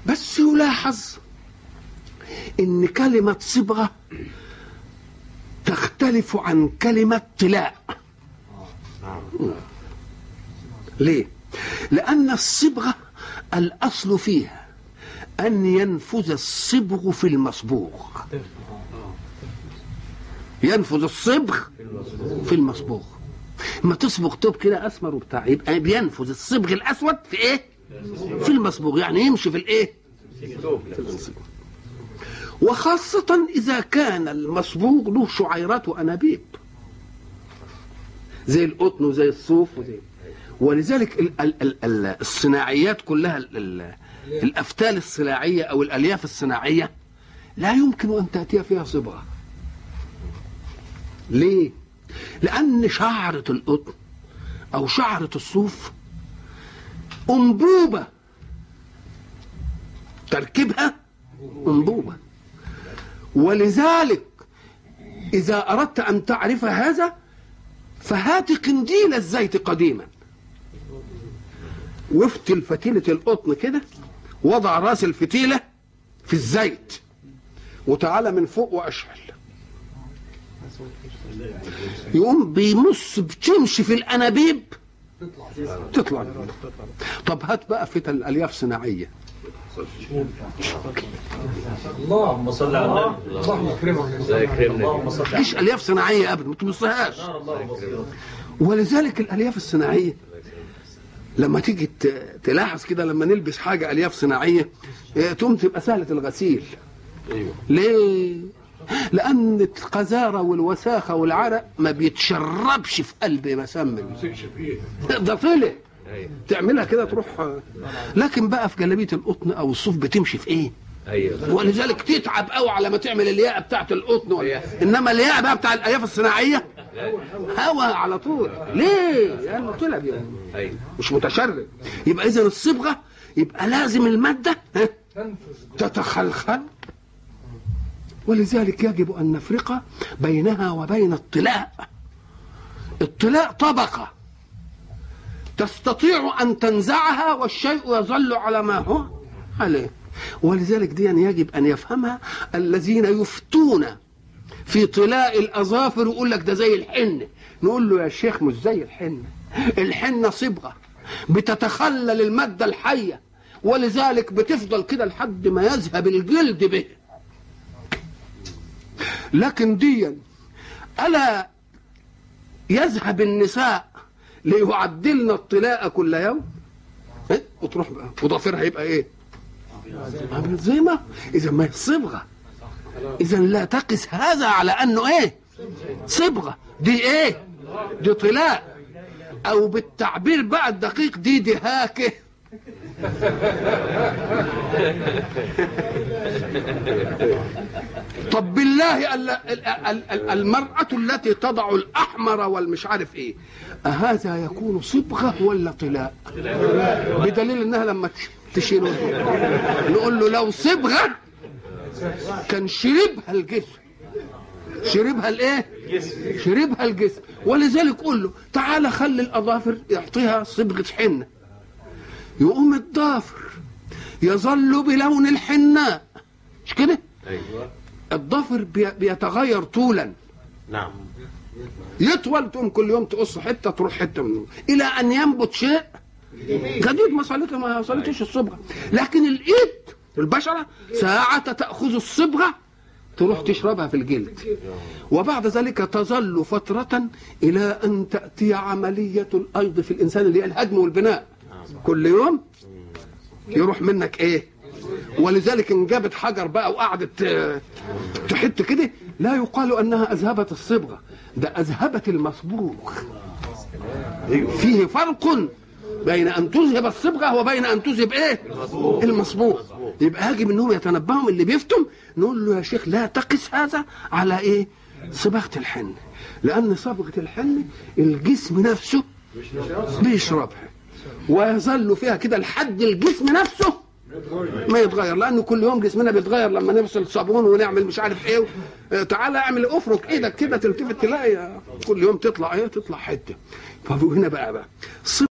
بس يلاحظ ان كلمة صبغة تختلف عن كلمة طلاء ليه لأن الصبغة الأصل فيها أن ينفذ الصبغ في المصبوغ ينفذ الصبغ في المصبوغ ما تصبغ توب كده أسمر وبتاع يبقى بينفذ الصبغ الأسود في إيه؟ في المصبوغ يعني يمشي في الإيه؟ في المصبوغ وخاصة إذا كان المصبوغ له شعيرات وأنابيب زي القطن وزي الصوف وزي ولذلك ال ال ال ال الصناعيات كلها ال ال الأفتال الصناعية أو الألياف الصناعية لا يمكن أن تأتي فيها صبغة ليه؟ لأن شعرة القطن أو شعرة الصوف أنبوبة تركيبها أنبوبة ولذلك إذا أردت أن تعرف هذا فهات قنديل الزيت قديما وافتل فتيلة القطن كده وضع راس الفتيلة في الزيت وتعالى من فوق وأشعل يقوم بيمص بتمشي في الأنابيب تطلع طب هات بقى فتل الألياف صناعية اللهم صل على النبي الله يكرمك الله يكرمنا اللهم صل على مفيش ألياف صناعية أبدا ما تمصهاش ولذلك الالياف الصناعيه لما تيجي ت- تلاحظ كده لما نلبس حاجه الياف صناعيه إيه، تقوم تبقى سهله الغسيل ايوه ليه لان القذاره والوساخه والعرق ما بيتشربش في قلب مسمن ده طلع ايوه تعملها كده تروح لكن بقى في جلابيه القطن او الصوف بتمشي في ايه ايوه ولذلك تتعب قوي على ما تعمل الياقه بتاعت القطن ولا انما الياقه بقى بتاع الالياف الصناعيه هوا على طول ليه؟ لانه طلع بيه. ايوه مش متشرب يبقى اذا الصبغه يبقى لازم الماده ها، تتخلخل ولذلك يجب ان نفرق بينها وبين الطلاء الطلاء طبقه تستطيع ان تنزعها والشيء يظل على ما هو عليه ولذلك دي يجب ان يفهمها الذين يفتون في طلاء الاظافر يقول لك ده زي الحنه نقول له يا شيخ مش زي الحنه الحنه صبغه بتتخلل الماده الحيه ولذلك بتفضل كده لحد ما يذهب الجلد به لكن ديا الا يذهب النساء ليعدلن الطلاء كل يوم إيه؟ وتروح بقى وضفيرها يبقى ايه عامل زي ما اذا ما هي صبغه اذا لا تقس هذا على انه ايه صبغه دي ايه دي طلاء او بالتعبير بقى الدقيق دي دهاكه طب بالله ال- ال- ال- ال- المرأة التي تضع الأحمر والمش عارف إيه أهذا يكون صبغة ولا طلاء بدليل إنها لما تش- تشيله نقول له لو صبغة كان شربها الجسم شربها الايه شربها الجسم ولذلك قول له تعالى خلي الاظافر يعطيها صبغه حنه يقوم الضافر يظل بلون الحناء مش كده ايوه الضفر بي- بيتغير طولا نعم يطول تقوم كل يوم تقص حته تروح حته منه الى ان ينبت شيء جديد ما صلته ما صلتش الصبغه لكن الايد البشره ساعة تأخذ الصبغة تروح تشربها في الجلد وبعد ذلك تظل فترة إلى أن تأتي عملية الأيض في الإنسان اللي هي الهدم والبناء كل يوم يروح منك إيه ولذلك ان جابت حجر بقى وقعدت آه، تحت كده لا يقال انها اذهبت الصبغه ده اذهبت المصبوغ فيه فرق بين ان تذهب الصبغه وبين ان تذهب ايه المصبوغ يبقى يجب انهم يتنبهوا اللي بيفتم نقول له يا شيخ لا تقس هذا على ايه صبغه الحن لان صبغه الحن الجسم نفسه بيشربها ويظل فيها كده لحد الجسم نفسه ما يتغير لانه كل يوم جسمنا بيتغير لما نفصل صابون ونعمل مش عارف ايه آه، تعالى اعمل افرك ايدك كده تلتفت تلاقي آه، كل يوم تطلع ايه تطلع حته فهنا بقى بقى